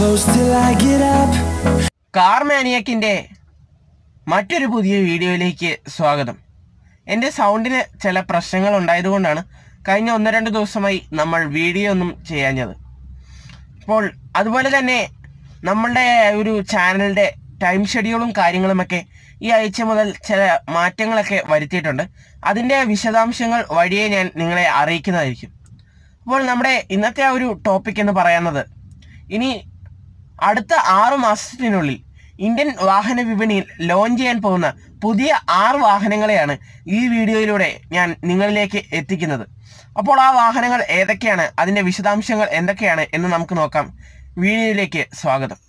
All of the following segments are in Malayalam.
close till I get up. Car മാനിയക്കിൻ്റെ മറ്റൊരു പുതിയ വീഡിയോയിലേക്ക് സ്വാഗതം എൻ്റെ സൗണ്ടിന് ചില പ്രശ്നങ്ങൾ ഉണ്ടായതുകൊണ്ടാണ് കഴിഞ്ഞ ഒന്ന് രണ്ട് ദിവസമായി നമ്മൾ വീഡിയോ ഒന്നും ചെയ്യാഞ്ഞത് അപ്പോൾ അതുപോലെ തന്നെ നമ്മളുടെ ഒരു ചാനലിൻ്റെ ടൈം ഷെഡ്യൂളും കാര്യങ്ങളുമൊക്കെ ഈ ആഴ്ച മുതൽ ചില മാറ്റങ്ങളൊക്കെ വരുത്തിയിട്ടുണ്ട് അതിൻ്റെ വിശദാംശങ്ങൾ വഴിയെ ഞാൻ നിങ്ങളെ അറിയിക്കുന്നതായിരിക്കും അപ്പോൾ നമ്മുടെ ഇന്നത്തെ ആ ഒരു ടോപ്പിക് എന്ന് പറയുന്നത് ഇനി അടുത്ത ആറ് മാസത്തിനുള്ളിൽ ഇന്ത്യൻ വാഹന വിപണിയിൽ ലോഞ്ച് ചെയ്യാൻ പോകുന്ന പുതിയ ആറ് വാഹനങ്ങളെയാണ് ഈ വീഡിയോയിലൂടെ ഞാൻ നിങ്ങളിലേക്ക് എത്തിക്കുന്നത് അപ്പോൾ ആ വാഹനങ്ങൾ ഏതൊക്കെയാണ് അതിൻ്റെ വിശദാംശങ്ങൾ എന്തൊക്കെയാണ് എന്ന് നമുക്ക് നോക്കാം വീഡിയോയിലേക്ക് സ്വാഗതം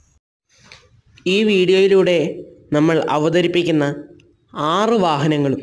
ഈ വീഡിയോയിലൂടെ നമ്മൾ അവതരിപ്പിക്കുന്ന ആറ് വാഹനങ്ങളും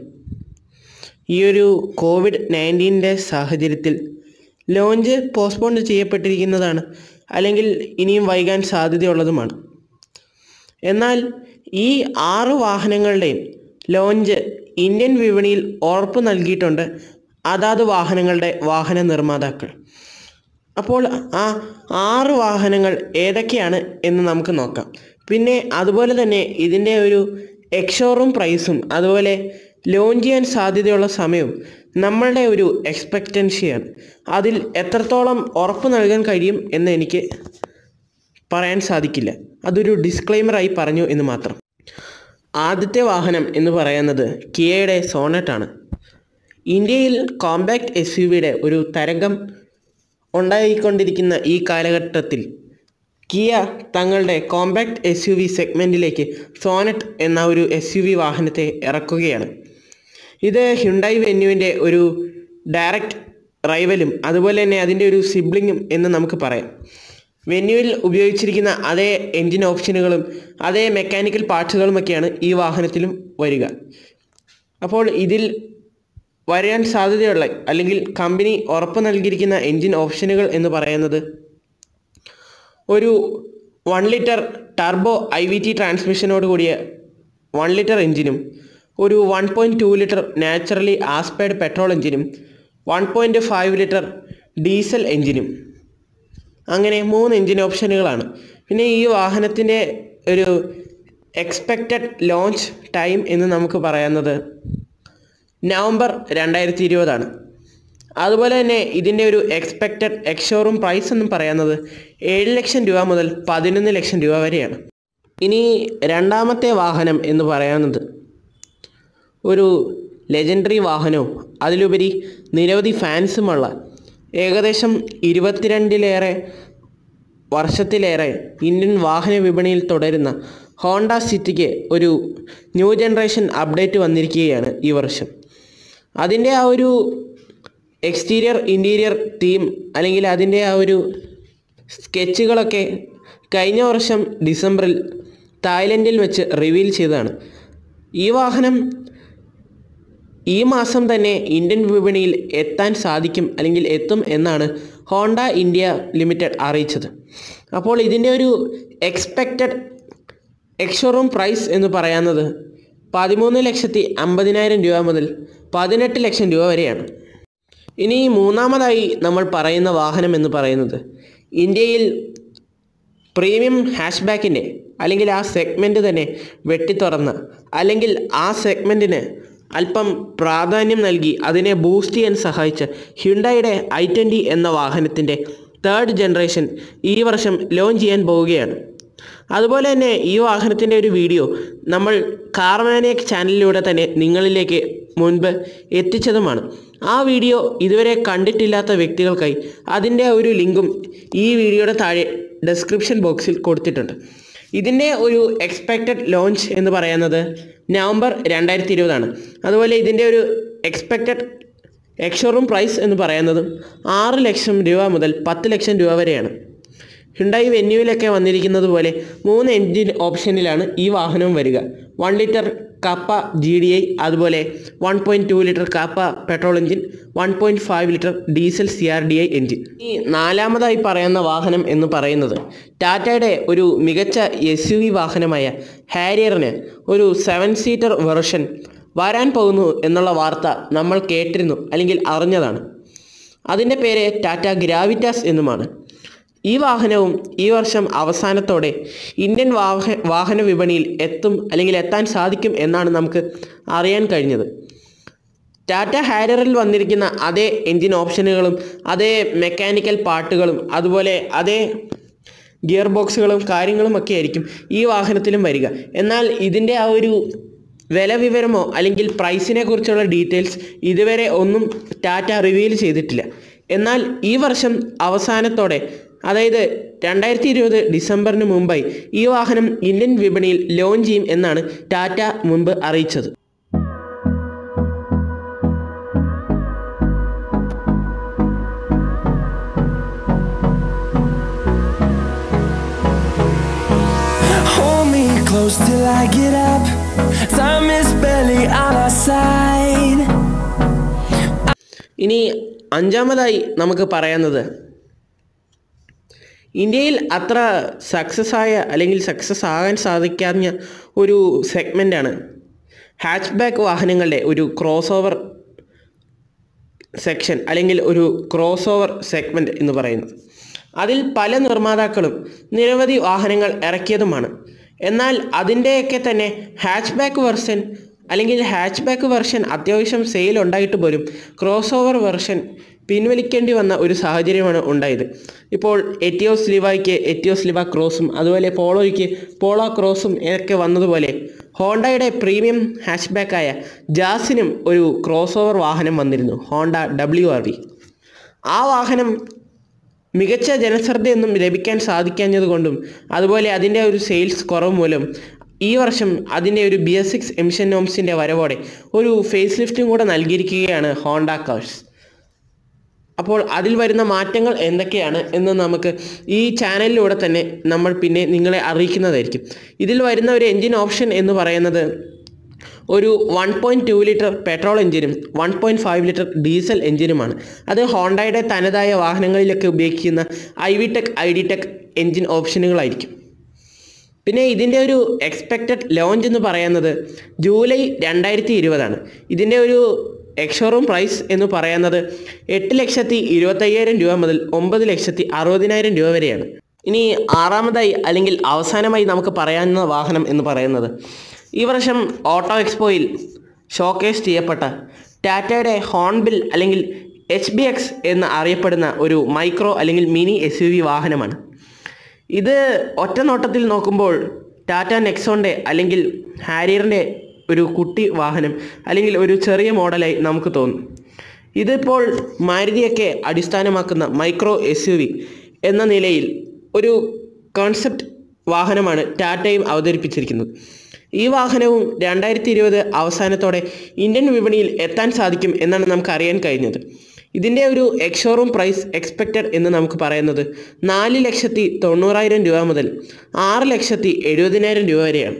ഈ ഒരു കോവിഡ് നയൻറ്റീൻ്റെ സാഹചര്യത്തിൽ ലോഞ്ച് പോസ്റ്റ്പോൺ ചെയ്യപ്പെട്ടിരിക്കുന്നതാണ് അല്ലെങ്കിൽ ഇനിയും വൈകാൻ സാധ്യതയുള്ളതുമാണ് എന്നാൽ ഈ ആറ് വാഹനങ്ങളുടെയും ലോഞ്ച് ഇന്ത്യൻ വിപണിയിൽ ഉറപ്പ് നൽകിയിട്ടുണ്ട് അതാത് വാഹനങ്ങളുടെ വാഹന നിർമ്മാതാക്കൾ അപ്പോൾ ആ ആറ് വാഹനങ്ങൾ ഏതൊക്കെയാണ് എന്ന് നമുക്ക് നോക്കാം പിന്നെ അതുപോലെ തന്നെ ഇതിൻ്റെ ഒരു എക്സോറും പ്രൈസും അതുപോലെ ലോഞ്ച് ചെയ്യാൻ സാധ്യതയുള്ള സമയവും നമ്മളുടെ ഒരു എക്സ്പെക്റ്റൻസിയാണ് അതിൽ എത്രത്തോളം ഉറപ്പ് നൽകാൻ കഴിയും എന്ന് എനിക്ക് പറയാൻ സാധിക്കില്ല അതൊരു ഡിസ്ക്ലൈമറായി പറഞ്ഞു എന്ന് മാത്രം ആദ്യത്തെ വാഹനം എന്ന് പറയുന്നത് കിയയുടെ സോണറ്റാണ് ഇന്ത്യയിൽ കോമ്പാക്ട് എസ് യു വിയുടെ ഒരു തരംഗം ഉണ്ടായിക്കൊണ്ടിരിക്കുന്ന ഈ കാലഘട്ടത്തിൽ കിയ തങ്ങളുടെ കോമ്പാക്ട് എസ് യു വി സെഗ്മെൻറ്റിലേക്ക് സോനറ്റ് എന്ന ഒരു എസ് യു വി വാഹനത്തെ ഇറക്കുകയാണ് ഇത് ഹ്യുണ്ടായി വെന്യുവിൻ്റെ ഒരു ഡയറക്റ്റ് റൈവലും അതുപോലെ തന്നെ അതിൻ്റെ ഒരു സിബ്ലിങ്ങും എന്ന് നമുക്ക് പറയാം വെന്യുവിൽ ഉപയോഗിച്ചിരിക്കുന്ന അതേ എൻജിൻ ഓപ്ഷനുകളും അതേ മെക്കാനിക്കൽ പാർട്സുകളുമൊക്കെയാണ് ഈ വാഹനത്തിലും വരിക അപ്പോൾ ഇതിൽ വരാൻ സാധ്യതയുള്ള അല്ലെങ്കിൽ കമ്പനി ഉറപ്പ് നൽകിയിരിക്കുന്ന എൻജിൻ ഓപ്ഷനുകൾ എന്ന് പറയുന്നത് ഒരു one litre turbo I V T ട്രാൻസ്മിഷനോട് കൂടിയ വൺ ലിറ്റർ എഞ്ചിനും ഒരു one point two litre naturally aspirated petrol എഞ്ചിനും one point five litre diesel എഞ്ചിനും അങ്ങനെ മൂന്ന് എഞ്ചിൻ ഓപ്ഷനുകളാണ് പിന്നെ ഈ വാഹനത്തിൻ്റെ ഒരു എക്സ്പെക്റ്റഡ് ലോഞ്ച് ടൈം എന്ന് നമുക്ക് പറയുന്നത് നവംബർ രണ്ടായിരത്തി ഇരുപതാണ് അതുപോലെ തന്നെ ഇതിൻ്റെ ഒരു എക്സ്പെക്റ്റഡ് എക്സ്ഷോറൂം പ്രൈസ് എന്ന് പറയുന്നത് ഏഴ് ലക്ഷം രൂപ മുതൽ പതിനൊന്ന് ലക്ഷം രൂപ വരെയാണ് ഇനി രണ്ടാമത്തെ വാഹനം എന്ന് പറയുന്നത് ഒരു ലെജൻഡറി വാഹനവും അതിലുപരി നിരവധി ഫാൻസുമുള്ള ഏകദേശം ഇരുപത്തിരണ്ടിലേറെ വർഷത്തിലേറെ ഇന്ത്യൻ വാഹന വിപണിയിൽ തുടരുന്ന ഹോണ്ട സിറ്റിക്ക് ഒരു ന്യൂ ജനറേഷൻ അപ്ഡേറ്റ് വന്നിരിക്കുകയാണ് ഈ വർഷം അതിൻ്റെ ആ ഒരു എക്സ്റ്റീരിയർ ഇൻറ്റീരിയർ തീം അല്ലെങ്കിൽ അതിൻ്റെ ആ ഒരു സ്കെച്ചുകളൊക്കെ കഴിഞ്ഞ വർഷം ഡിസംബറിൽ തായ്ലൻഡിൽ വെച്ച് റിവീൽ ചെയ്തതാണ് ഈ വാഹനം ഈ മാസം തന്നെ ഇന്ത്യൻ വിപണിയിൽ എത്താൻ സാധിക്കും അല്ലെങ്കിൽ എത്തും എന്നാണ് ഹോണ്ട ഇന്ത്യ ലിമിറ്റഡ് അറിയിച്ചത് അപ്പോൾ ഇതിൻ്റെ ഒരു എക്സ്പെക്റ്റഡ് എക്സ്ഷോറൂം പ്രൈസ് എന്ന് പറയുന്നത് പതിമൂന്ന് ലക്ഷത്തി അമ്പതിനായിരം രൂപ മുതൽ പതിനെട്ട് ലക്ഷം രൂപ വരെയാണ് ഇനി മൂന്നാമതായി നമ്മൾ പറയുന്ന വാഹനം എന്ന് പറയുന്നത് ഇന്ത്യയിൽ പ്രീമിയം ഹാഷ്ബാക്കിൻ്റെ അല്ലെങ്കിൽ ആ സെഗ്മെൻറ്റ് തന്നെ വെട്ടിത്തുറന്ന് അല്ലെങ്കിൽ ആ സെഗ്മെൻറ്റിന് അല്പം പ്രാധാന്യം നൽകി അതിനെ ബൂസ്റ്റ് ചെയ്യാൻ സഹായിച്ച ഹ്യുണ്ടായുടെ ഐ ട്വൻ്റി എന്ന വാഹനത്തിൻ്റെ തേർഡ് ജനറേഷൻ ഈ വർഷം ലോഞ്ച് ചെയ്യാൻ പോവുകയാണ് അതുപോലെ തന്നെ ഈ വാഹനത്തിൻ്റെ ഒരു വീഡിയോ നമ്മൾ കാർമാനിയക് ചാനലിലൂടെ തന്നെ നിങ്ങളിലേക്ക് മുൻപ് എത്തിച്ചതുമാണ് ആ വീഡിയോ ഇതുവരെ കണ്ടിട്ടില്ലാത്ത വ്യക്തികൾക്കായി അതിൻ്റെ ഒരു ലിങ്കും ഈ വീഡിയോയുടെ താഴെ ഡെസ്ക്രിപ്ഷൻ ബോക്സിൽ കൊടുത്തിട്ടുണ്ട് ഇതിൻ്റെ ഒരു എക്സ്പെക്റ്റഡ് ലോഞ്ച് എന്ന് പറയുന്നത് നവംബർ രണ്ടായിരത്തി ഇരുപതാണ് അതുപോലെ ഇതിൻ്റെ ഒരു എക്സ്പെക്റ്റഡ് എക്സ്ഷോറൂം പ്രൈസ് എന്ന് പറയുന്നതും ആറ് ലക്ഷം രൂപ മുതൽ പത്ത് ലക്ഷം രൂപ വരെയാണ് ഹിണ്ടായി വെന്യൂവിലൊക്കെ വന്നിരിക്കുന്നത് പോലെ മൂന്ന് എൻജിൻ ഓപ്ഷനിലാണ് ഈ വാഹനവും വരിക one litre Kappa G D I അതുപോലെ one point two litre Kappa petrol engine one point five litre diesel C R D I engine ഈ നാലാമതായി പറയുന്ന വാഹനം എന്ന് പറയുന്നത് ടാറ്റയുടെ ഒരു മികച്ച എസ് യു വി വാഹനമായ ഹാരിയറിന് ഒരു സെവൻ സീറ്റർ വെർഷൻ വരാൻ പോകുന്നു എന്നുള്ള വാർത്ത നമ്മൾ കേട്ടിരുന്നു അല്ലെങ്കിൽ അറിഞ്ഞതാണ് അതിൻ്റെ പേര് ടാറ്റ ഗ്രാവിറ്റാസ് എന്നുമാണ് ഈ വാഹനവും ഈ വർഷം അവസാനത്തോടെ ഇന്ത്യൻ വാഹ വാഹന വിപണിയിൽ എത്തും അല്ലെങ്കിൽ എത്താൻ സാധിക്കും എന്നാണ് നമുക്ക് അറിയാൻ കഴിഞ്ഞത് ടാറ്റ ഹാരിയറിൽ വന്നിരിക്കുന്ന അതേ എൻജിൻ ഓപ്ഷനുകളും അതേ മെക്കാനിക്കൽ പാർട്ടുകളും അതുപോലെ അതേ ഗിയർ ബോക്സുകളും കാര്യങ്ങളും ഒക്കെ ആയിരിക്കും ഈ വാഹനത്തിലും വരിക എന്നാൽ ഇതിൻ്റെ ആ ഒരു വില വിവരമോ അല്ലെങ്കിൽ പ്രൈസിനെ കുറിച്ചുള്ള ഡീറ്റെയിൽസ് ഇതുവരെ ഒന്നും ടാറ്റ റിവീൽ ചെയ്തിട്ടില്ല എന്നാൽ ഈ വർഷം അവസാനത്തോടെ അതായത് രണ്ടായിരത്തി ഇരുപത് ഡിസംബറിന് മുമ്പായി ഈ വാഹനം ഇന്ത്യൻ വിപണിയിൽ ലോഞ്ച് ചെയ്യും എന്നാണ് ടാറ്റ മുൻപ് അറിയിച്ചത് Hold me close till I get up. Time is barely on our side. ഇനി അഞ്ചാമതായി നമുക്ക് പറയാവുന്നത് ഇന്ത്യയിൽ അത്ര സക്സസ് ആയ അല്ലെങ്കിൽ സക്സസ് ആകാൻ സാധിക്കാഞ്ഞ ഒരു സെഗ്മെൻ്റാണ് ഹാച്ച് ബാക്ക് വാഹനങ്ങളുടെ ഒരു ക്രോസ് ഓവർ സെക്ഷൻ അല്ലെങ്കിൽ ഒരു ക്രോസ് ഓവർ സെഗ്മെൻറ്റ് എന്ന് പറയുന്നത് അതിൽ പല നിർമ്മാതാക്കളും നിരവധി വാഹനങ്ങൾ ഇറക്കിയതുമാണ് എന്നാൽ അതിൻ്റെയൊക്കെ തന്നെ ഹാച്ച് ബാക്ക് വെർഷൻ അല്ലെങ്കിൽ ഹാച്ച് ബാക്ക് വെർഷൻ അത്യാവശ്യം സെയിൽ ഉണ്ടായിട്ട് പോലും ക്രോസ് ഓവർ വെർഷൻ പിൻവലിക്കേണ്ടി വന്ന ഒരു സാഹചര്യമാണ് ഉണ്ടായത് ഇപ്പോൾ എറ്റിയോസ് ലിവായ്ക്ക് എറ്റിയോസ് ലിവ ക്രോസും അതുപോലെ പോളോയ്ക്ക് പോളോ ക്രോസും ഒക്കെ വന്നതുപോലെ ഹോണ്ടയുടെ പ്രീമിയം ഹാച്ച് ബാക്കായ ജാസിനും ഒരു ക്രോസ് ഓവർ വാഹനം വന്നിരുന്നു ഹോണ്ട ഡബ്ല്യു ആർ വി ആ വാഹനം മികച്ച ജനശ്രദ്ധയൊന്നും ലഭിക്കാൻ സാധിക്കാഞ്ഞതുകൊണ്ടും അതുപോലെ അതിൻ്റെ ഒരു സെയിൽസ് കുറവ് മൂലം ഈ വർഷം അതിൻ്റെ ഒരു ബി എസ് സിക്സ് എമിഷൻ നോംസിൻ്റെ വരവോടെ ഒരു ഫേസ് ലിഫ്റ്റും കൂടെ നൽകിയിരിക്കുകയാണ് ഹോണ്ട കാർസ് അപ്പോൾ അതിൽ വരുന്ന മാറ്റങ്ങൾ എന്തൊക്കെയാണ് എന്ന് നമുക്ക് ഈ ചാനലിലൂടെ തന്നെ നമ്മൾ പിന്നെ നിങ്ങളെ അറിയിക്കുന്നതായിരിക്കും ഇതിൽ വരുന്ന ഒരു എൻജിൻ ഓപ്ഷൻ എന്ന് പറയുന്നത് ഒരു one point two litre petrol എഞ്ചിനും one point five litre diesel എഞ്ചിനുമാണ് അത് ഹോണ്ടയുടെ തനതായ വാഹനങ്ങളിലൊക്കെ ഉപയോഗിക്കുന്ന I V tech I D tech engine ഓപ്ഷനുകളായിരിക്കും പിന്നെ ഇതിൻ്റെ ഒരു എക്സ്പെക്റ്റഡ് ലോഞ്ച് എന്ന് പറയുന്നത് ജൂലൈ രണ്ടായിരത്തി ഇരുപതാണ് ഇതിൻ്റെ ഒരു എക്സ്ഷോറൂം പ്രൈസ് എന്ന് പറയുന്നത് എട്ട് ലക്ഷത്തി ഇരുപത്തയ്യായിരം രൂപ മുതൽ ഒമ്പത് ലക്ഷത്തി അറുപതിനായിരം രൂപ വരെയാണ് ഇനി ആറാമതായി അല്ലെങ്കിൽ അവസാനമായി നമുക്ക് പറയാവുന്ന വാഹനം എന്ന് പറയുന്നത് ഈ വർഷം ഓട്ടോ എക്സ്പോയിൽ ഷോക്കേസ് ചെയ്യപ്പെട്ട ടാറ്റയുടെ ഹോൺബിൽ അല്ലെങ്കിൽ എച്ച് ബി എക്സ് എന്ന് അറിയപ്പെടുന്ന ഒരു മൈക്രോ അല്ലെങ്കിൽ മിനി എസ് യു വി വാഹനമാണ് ഇത് ഒറ്റ നോട്ടത്തിൽ നോക്കുമ്പോൾ ടാറ്റ നെക്സോണിൻ്റെ അല്ലെങ്കിൽ ഹാരിയറിൻ്റെ ഒരു കുട്ടി വാഹനം അല്ലെങ്കിൽ ഒരു ചെറിയ മോഡലായി നമുക്ക് തോന്നും ഇതിപ്പോൾ മാരുതിയൊക്കെ അടിസ്ഥാനമാക്കുന്ന മൈക്രോ എസ് യു വി എന്ന നിലയിൽ ഒരു കോൺസെപ്റ്റ് വാഹനമാണ് ടാറ്റയും അവതരിപ്പിച്ചിരിക്കുന്നത് ഈ വാഹനവും രണ്ടായിരത്തി ഇരുപത് അവസാനത്തോടെ ഇന്ത്യൻ വിപണിയിൽ എത്താൻ സാധിക്കും എന്നാണ് നമുക്ക് അറിയാൻ കഴിഞ്ഞത് ഇതിൻ്റെ ഒരു എക്സ്ഷോറൂം പ്രൈസ് എക്സ്പെക്റ്റഡ് എന്ന് നമുക്ക് പറയുന്നത് നാല് ലക്ഷത്തി തൊണ്ണൂറായിരം രൂപ മുതൽ ആറ് ലക്ഷത്തി എഴുപതിനായിരം രൂപ വരെയാണ്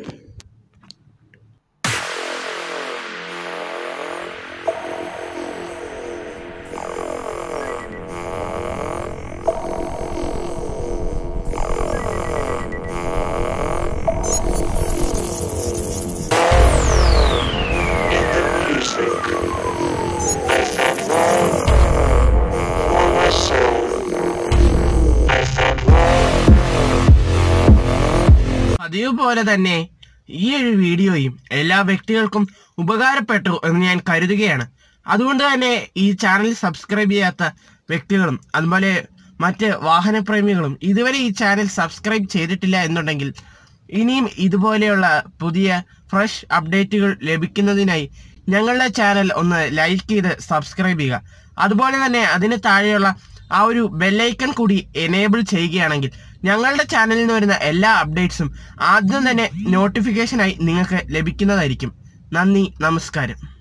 പതിവ് പോലെ തന്നെ ഈ ഒരു വീഡിയോയും എല്ലാ വ്യക്തികൾക്കും ഉപകാരപ്പെട്ടു എന്ന് ഞാൻ കരുതുകയാണ് അതുകൊണ്ട് തന്നെ ഈ ചാനൽ സബ്സ്ക്രൈബ് ചെയ്യാത്ത വ്യക്തികളും അതുപോലെ മറ്റ് വാഹനപ്രേമികളും ഇതുവരെ ഈ ചാനൽ സബ്സ്ക്രൈബ് ചെയ്തിട്ടില്ല എന്നുണ്ടെങ്കിൽ ഇനിയും ഇതുപോലെയുള്ള പുതിയ ഫ്രഷ് അപ്ഡേറ്റുകൾ ലഭിക്കുന്നതിനായി ഞങ്ങളുടെ ചാനൽ ഒന്ന് ലൈക്ക് ചെയ്ത് സബ്സ്ക്രൈബ് ചെയ്യുക അതുപോലെ തന്നെ അതിന് താഴെയുള്ള ആ ഒരു ബെല്ലൈക്കൺ കൂടി എനേബിൾ ചെയ്യുകയാണെങ്കിൽ ഞങ്ങളുടെ ചാനലിൽ നിന്ന് വരുന്ന എല്ലാ അപ്ഡേറ്റ്സും ആദ്യം തന്നെ നോട്ടിഫിക്കേഷനായി നിങ്ങൾക്ക് ലഭിക്കുന്നതായിരിക്കും നന്ദി നമസ്കാരം